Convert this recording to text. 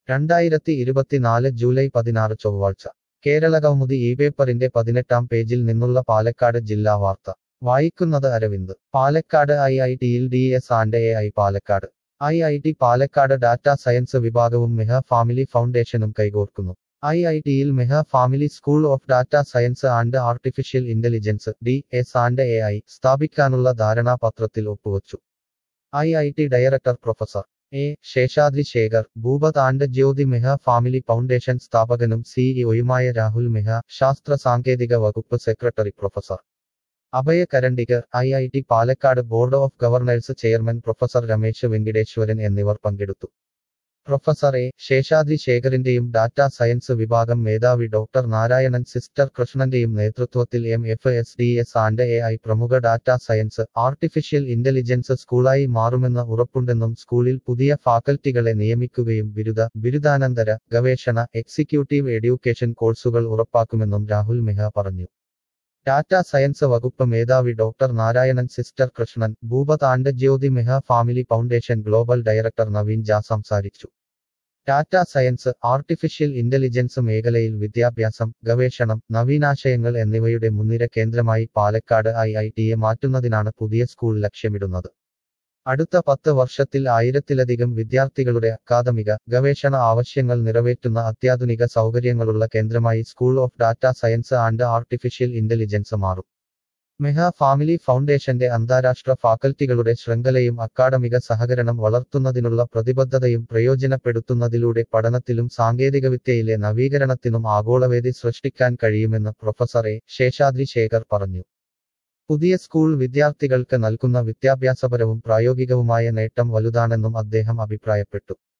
രണ്ടായിരത്തി ഇരുപത്തിനാല് ജൂലൈ പതിനാറ് ചൊവ്വാഴ്ച കേരളകൗമുദി ഈ പേപ്പറിന്റെ പതിനെട്ടാം പേജിൽ നിന്നുള്ള പാലക്കാട് ജില്ലാ വാർത്ത വായിക്കുന്നത് അരവിന്ദ് പാലക്കാട് ഐ ഐ ടിയിൽ D S and A I Palakkad I I T Palakkad data science വിഭാഗവും മെഹ ഫാമിലി ഫൗണ്ടേഷനും കൈകോർക്കുന്നു ഐ ഐ ടിയിൽ Mehta family school of data science and artificial intelligence D S and A I സ്ഥാപിക്കാനുള്ള ധാരണാപത്രത്തിൽ ഒപ്പുവച്ചു I I T director professor A Seshadri Sekhar Bhupat and Jyoti Mehta family foundation സ്ഥാപകനും സിഇഒയുമായ രാഹുൽ മെഹ ശാസ്ത്ര സാങ്കേതിക വകുപ്പ് secretary professor Abhaya കരണ്ടികർ I I T Palakkad board of governors chairman professor Ramesh Venkateswaran എന്നിവർ പങ്കെടുത്തു പ്രൊഫസർ എ ശേഷാദ്രി ശേഖറിന്റെയും ഡാറ്റാ സയൻസ് വിഭാഗം മേധാവി ഡോക്ടർ നാരായണൻ സിസ്റ്റർ കൃഷ്ണന്റെയും നേതൃത്വത്തിൽ M F S D S and A I പ്രമുഖ ഡാറ്റാ സയൻസ് ആർട്ടിഫിഷ്യൽ ഇന്റലിജൻസ് സ്കൂളായി മാറുമെന്ന് ഉറപ്പുണ്ടെന്നും സ്കൂളിൽ പുതിയ ഫാക്കൽറ്റികളെ നിയമിക്കുകയും ബിരുദ ബിരുദാനന്തര ഗവേഷണ എക്സിക്യൂട്ടീവ് എഡ്യൂക്കേഷൻ കോഴ്സുകൾ ഉറപ്പാക്കുമെന്നും രാഹുൽ മെഹ പറഞ്ഞു ടാറ്റാ സയൻസ് വകുപ്പ് മേധാവി ഡോക്ടർ നാരായണൻ സിസ്റ്റർ Krishnan Bhupat and Jyoti Mehta family foundation global director Naveen Jha സംസാരിച്ചു ടാറ്റാ സയൻസ് ആർട്ടിഫിഷ്യൽ ഇന്റലിജൻസ് മേഖലയിൽ വിദ്യാഭ്യാസം ഗവേഷണം നവീനാശയങ്ങൾ എന്നിവയുടെ മുൻനിര കേന്ദ്രമായി പാലക്കാട് ഐ ഐ ടിയെ മാറ്റുന്നതിനാണ് പുതിയ സ്കൂൾ ലക്ഷ്യമിടുന്നത് അടുത്ത പത്ത് വർഷത്തിൽ ആയിരത്തിലധികം വിദ്യാർത്ഥികളുടെ അക്കാദമിക ഗവേഷണ ആവശ്യങ്ങൾ നിറവേറ്റുന്ന അത്യാധുനിക സൗകര്യങ്ങളുള്ള കേന്ദ്രമായി school of data science and artificial intelligence മാറും മെഹ ഫാമിലി ഫൗണ്ടേഷന്റെ അന്താരാഷ്ട്ര ഫാക്കൽറ്റികളുടെ ശൃംഖലയും അക്കാഡമിക സഹകരണം വളർത്തുന്നതിനുള്ള പ്രതിബദ്ധതയും പ്രയോജനപ്പെടുത്തുന്നതിലൂടെ പഠനത്തിലും സാങ്കേതികവിദ്യയിലെ നവീകരണത്തിനും ആഗോളവേദി സൃഷ്ടിക്കാൻ കഴിയുമെന്ന് പ്രൊഫസർ എ ശേഷാദ്രി ശേഖർ പറഞ്ഞു പുതിയ സ്കൂൾ വിദ്യാർത്ഥികൾക്ക് നൽകുന്ന വിദ്യാഭ്യാസപരവും പ്രായോഗികവുമായ നേട്ടം വലുതാണെന്നും അദ്ദേഹം അഭിപ്രായപ്പെട്ടു